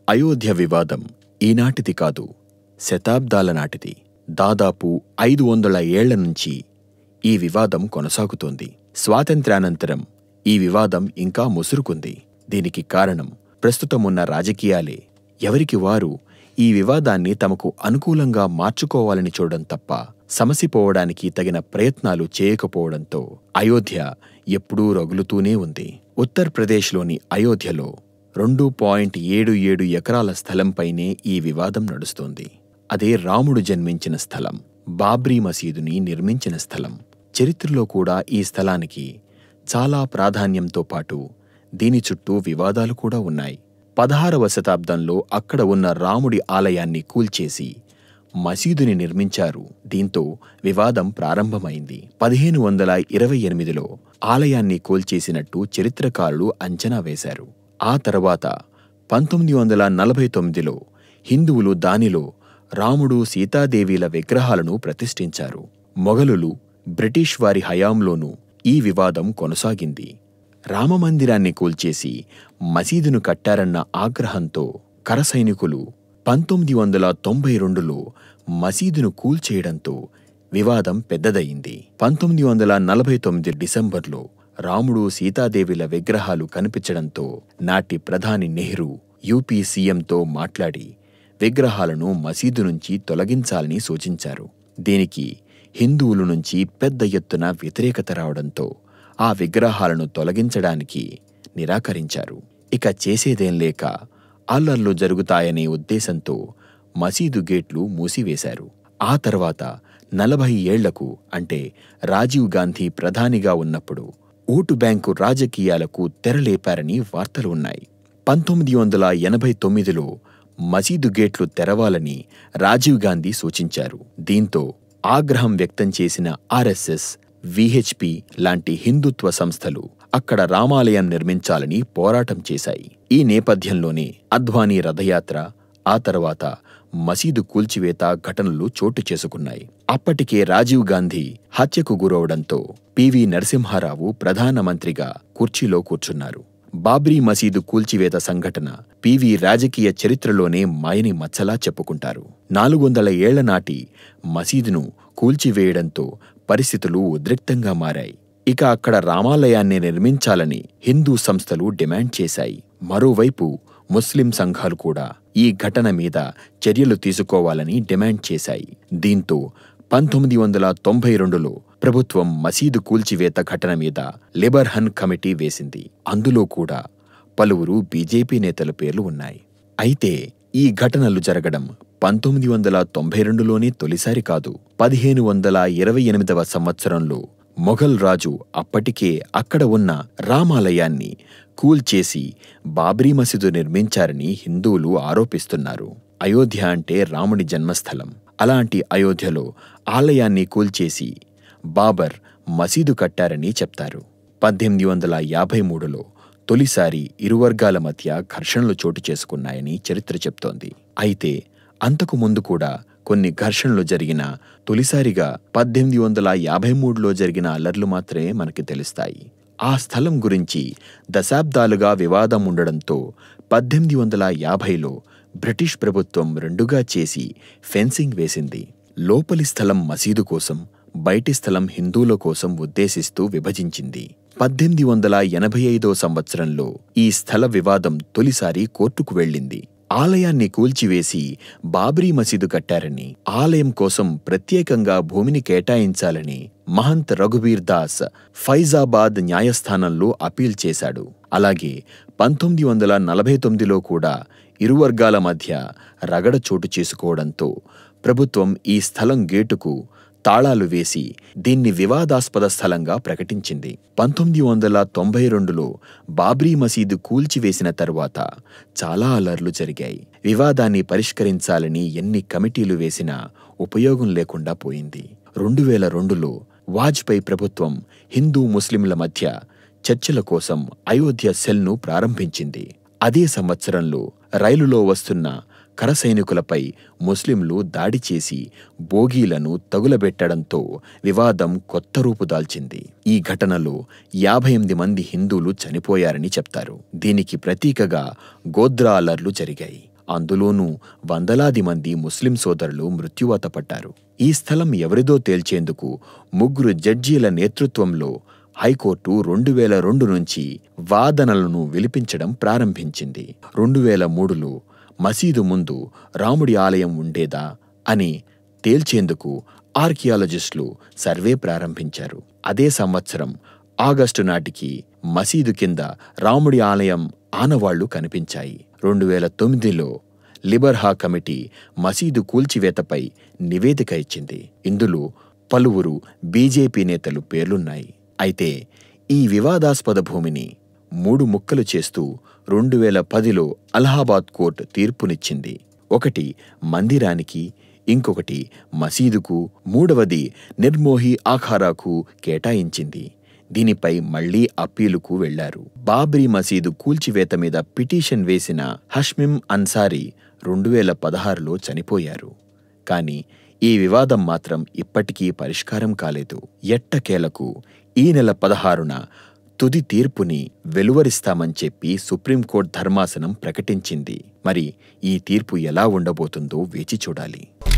అయోధ్య వివాదం ఈనాటిది కాదు శతాబ్దాల నాటిది దాదాపు ఐదు వందల ఏళ్ల నుంచి ఈ వివాదం కొనసాగుతోంది స్వాతంత్ర్యానంతరం ఈ వివాదం ఇంకా ముసురుకుంది దీనికి కారణం ప్రస్తుతమున్న రాజకీయాలే ఎవరికి వారు ఈ వివాదాన్ని తమకు అనుకూలంగా మార్చుకోవాలని చూడడం తప్ప సమసిపోవడానికి తగిన ప్రయత్నాలు చేయకపోవడంతో అయోధ్య ఎప్పుడూ రగులుతూనే ఉంది ఉత్తరప్రదేశ్లోని అయోధ్యలో రెండు పాయింట్ ఏడు ఏడు ఎకరాల స్థలంపైనే ఈ వివాదం నడుస్తోంది అదే రాముడు జన్మించిన స్థలం బాబ్రీ మసీదుని నిర్మించిన స్థలం చరిత్రలో కూడా ఈ స్థలానికి చాలా ప్రాధాన్యంతో పాటు దీని చుట్టూ వివాదాలు కూడా ఉన్నాయి పదహారవ శతాబ్దంలో అక్కడ ఉన్న రాముడి ఆలయాన్ని కూల్చేసి మసీదుని నిర్మించారు దీంతో వివాదం ప్రారంభమైంది పదిహేను వందల ఇరవై ఎనిమిదిలో ఆలయాన్ని కూల్చేసినట్టు చరిత్రకారులు అంచనా వేశారు ఆ తర్వాత పంతొమ్మిది వందల నలభై తొమ్మిదిలో హిందువులు దానిలో రాముడు సీతాదేవిల విగ్రహాలను ప్రతిష్ఠించారు మొఘలులు బ్రిటిష్ వారి హయాంలోనూ ఈ వివాదం కొనసాగింది రామమందిరాన్ని కూల్చేసి మసీదును కట్టారన్న ఆగ్రహంతో కరసైనికులు పంతొమ్మిది వందల తొంభై రెండులో మసీదును కూల్చేయడంతో వివాదం పెద్దదయింది పంతొమ్మిది వందల నలభై తొమ్మిది డిసెంబర్లో రాముడు సీతాదేవిల విగ్రహాలు కనిపించడంతో నాటి ప్రధాని నెహ్రూ యూపీ సీఎంతో మాట్లాడి విగ్రహాలను మసీదు నుంచి తొలగించాలని సూచించారు దీనికి హిందువుల నుంచి పెద్ద ఎత్తున వ్యతిరేకత రావడంతో ఆ విగ్రహాలను తొలగించడానికి నిరాకరించారు ఇక చేసేదేం లేక అల్లర్లు జరుగుతాయనే ఉద్దేశంతో మసీదు గేట్లు మూసివేశారు ఆ తర్వాత నలభై ఏళ్లకు అంటే రాజీవ్ గాంధీ ప్రధానిగా ఉన్నప్పుడు ఓటు బ్యాంకు రాజకీయాలకు తెరలేపారని వార్తలు ఉన్నాయి పంతొమ్మిది వందల ఎనభై తొమ్మిదిలో మసీదు గేట్లు తెరవాలని రాజీవ్ గాంధీ సూచించారు దీంతో ఆగ్రహం వ్యక్తం చేసిన ఆర్ఎస్ఎస్ విహెచ్పి లాంటి హిందుత్వ సంస్థలు అక్కడ రామాలయం నిర్మించాలని పోరాటం చేశాయి ఈ నేపథ్యంలోనే అద్వానీ రథయాత్ర ఆ తర్వాత మసీదు కూల్చివేత ఘటనలు చోటు చేసుకున్నాయి అప్పటికే రాజీవ్ గాంధీ హత్యకు గురవడంతో పివి నరసింహారావు ప్రధానమంత్రిగా కుర్చీలో కూర్చున్నారు బాబ్రీ మసీదు కూల్చివేత సంఘటన పివి రాజకీయ చరిత్రలోనే మాయని మచ్చలా చెప్పుకుంటారు నాలుగు వందల ఏళ్ల నాటి మసీదును కూల్చివేయడంతో పరిస్థితులు ఉద్రిక్తంగా మారాయి ఇక అక్కడ రామాలయాన్ని నిర్మించాలని హిందూ సంస్థలు డిమాండ్ చేశాయి మరోవైపు ముస్లిం సంఘాలు కూడా ఈ ఘటన మీద చర్యలు తీసుకోవాలని డిమాండ్ చేశాయి దీంతో పంతొమ్మిది వందల తొంభై రెండులో ప్రభుత్వం మసీదు కూల్చివేత ఘటన మీద లిబర్హన్ కమిటీ వేసింది అందులో కూడా పలువురు బీజేపీ నేతల పేర్లు ఉన్నాయి అయితే ఈ ఘటనలు జరగడం పంతొమ్మిది వందల తొంభై రెండులోనే తొలిసారి కాదు పదిహేను వందల ఇరవై ఎనిమిదవ సంవత్సరంలో మొఘల్ రాజు అప్పటికే అక్కడ ఉన్న రామాలయాన్ని కూల్చేసి బాబ్రీ మసీదు నిర్మించారని హిందువులు ఆరోపిస్తున్నారు అయోధ్య అంటే రాముడి జన్మస్థలం అలాంటి అయోధ్యలో ఆలయాన్ని కూల్చేసి బాబర్ మసీదు కట్టారని చెప్తారు పద్దెనిమిది వందల యాభై మూడులో తొలిసారి ఇరు వర్గాల మధ్య ఘర్షణలు చోటు చేసుకున్నాయని చరిత్ర చెప్తోంది అయితే అంతకు ముందు కూడా కొన్ని ఘర్షణలు జరిగిన తొలిసారిగా పద్దెనిమిది వందల యాభై మూడులో జరిగిన అల్లర్లు మాత్రమే మనకి తెలుస్తాయి ఆ స్థలం గురించి దశాబ్దాలుగా వివాదం ఉండడంతో పద్దెనిమిది వందల యాభైలో బ్రిటిష్ ప్రభుత్వం రెండుగా చేసి ఫెన్సింగ్ వేసింది లోపలి స్థలం మసీదు కోసం బయటి స్థలం హిందువుల కోసం ఉద్దేశిస్తూ విభజించింది పద్దెనిమిది వందల ఎనభై ఐదో సంవత్సరంలో ఈ స్థల వివాదం తొలిసారి కోర్టుకు వెళ్ళింది ఆలయాన్ని కూల్చివేసి బాబ్రీ మసీదు కట్టారని ఆలయం కోసం ప్రత్యేకంగా భూమిని కేటాయించాలని మహంత్ రఘుబీర్ దాస్ ఫైజాబాద్ న్యాయస్థానంలో అపీల్ చేశాడు అలాగే పంతొమ్మిది వందల నలభై తొమ్మిదిలో కూడా ఇరు వర్గాల మధ్య రగడ చోటు చేసుకోవడంతో ప్రభుత్వం ఈ స్థలం గేటుకు తాళాలు వేసి దీన్ని వివాదాస్పద స్థలంగా ప్రకటించింది పంతొమ్మిది వందల తొంభై రెండులో బాబ్రీ మసీదు కూల్చివేసిన తరువాత చాలా అలర్లు జరిగాయి వివాదాన్ని పరిష్కరించాలని ఎన్ని కమిటీలు వేసినా ఉపయోగం లేకుండా పోయింది రెండు వేల రెండులో వాజ్పేయి ప్రభుత్వం హిందూ ముస్లింల మధ్య చర్చల కోసం అయోధ్య సెల్ను ప్రారంభించింది అదే సంవత్సరంలో రైలులో వస్తున్న కర సైనికులపై ముస్లింలు దాడి చేసి బోగీలను తగులబెట్టడంతో వివాదం కొత్త రూపు దాల్చింది ఈ ఘటనలో యాభై ఎనిమిది మంది హిందువులు చనిపోయారని చెప్తారు దీనికి ప్రతీకగా గోద్రా అలర్లు జరిగాయి అందులోనూ వందలాది మంది ముస్లిం సోదరులు మృత్యువాత పడ్డారు ఈ స్థలం ఎవరిదో తేల్చేందుకు ముగ్గురు జడ్జీల నేతృత్వంలో హైకోర్టు రెండు వేల రెండు నుంచి వాదనలను విలిపించడం ప్రారంభించింది రెండు వేల మూడులో మసీదు ముందు రాముడి ఆలయం ఉండేదా అని తేల్చేందుకు ఆర్కియాలజిస్టులు సర్వే ప్రారంభించారు అదే సంవత్సరం ఆగస్టు నాటికి మసీదు కింద రాముడి ఆలయం ఆనవాళ్లు కనిపించాయి రెండు వేల తొమ్మిదిలో లిబర్హా కమిటీ మసీదు కూల్చివేతపై నివేదిక ఇచ్చింది ఇందులో పలువురు బీజేపీ నేతలు పేర్లున్నాయి అయితే ఈ వివాదాస్పద భూమిని మూడు ముక్కలు చేస్తూ రెండు వేల పదిలో అలహాబాద్ కోర్టు తీర్పునిచ్చింది ఒకటి మందిరానికి ఇంకొకటి మసీదుకు మూడవది నిర్మోహి ఆఖారాకు కేటాయించింది దీనిపై మళ్లీ అప్పీలుకు వెళ్లారు బాబ్రీ మసీదు కూల్చివేత మీద పిటిషన్ వేసిన హష్మిం అన్సారీ రెండు వేల పదహారులో చనిపోయారు కాని ఈ వివాదం మాత్రం ఇప్పటికీ పరిష్కారం కాలేదు ఎట్టకేలకు ఈ నెల పదహారున తుది తీర్పుని వెలువరిస్తామని చెప్పి సుప్రీంకోర్టు ధర్మాసనం ప్రకటించింది మరి ఈ తీర్పు ఎలా ఉండబోతుందో వేచి చూడాలి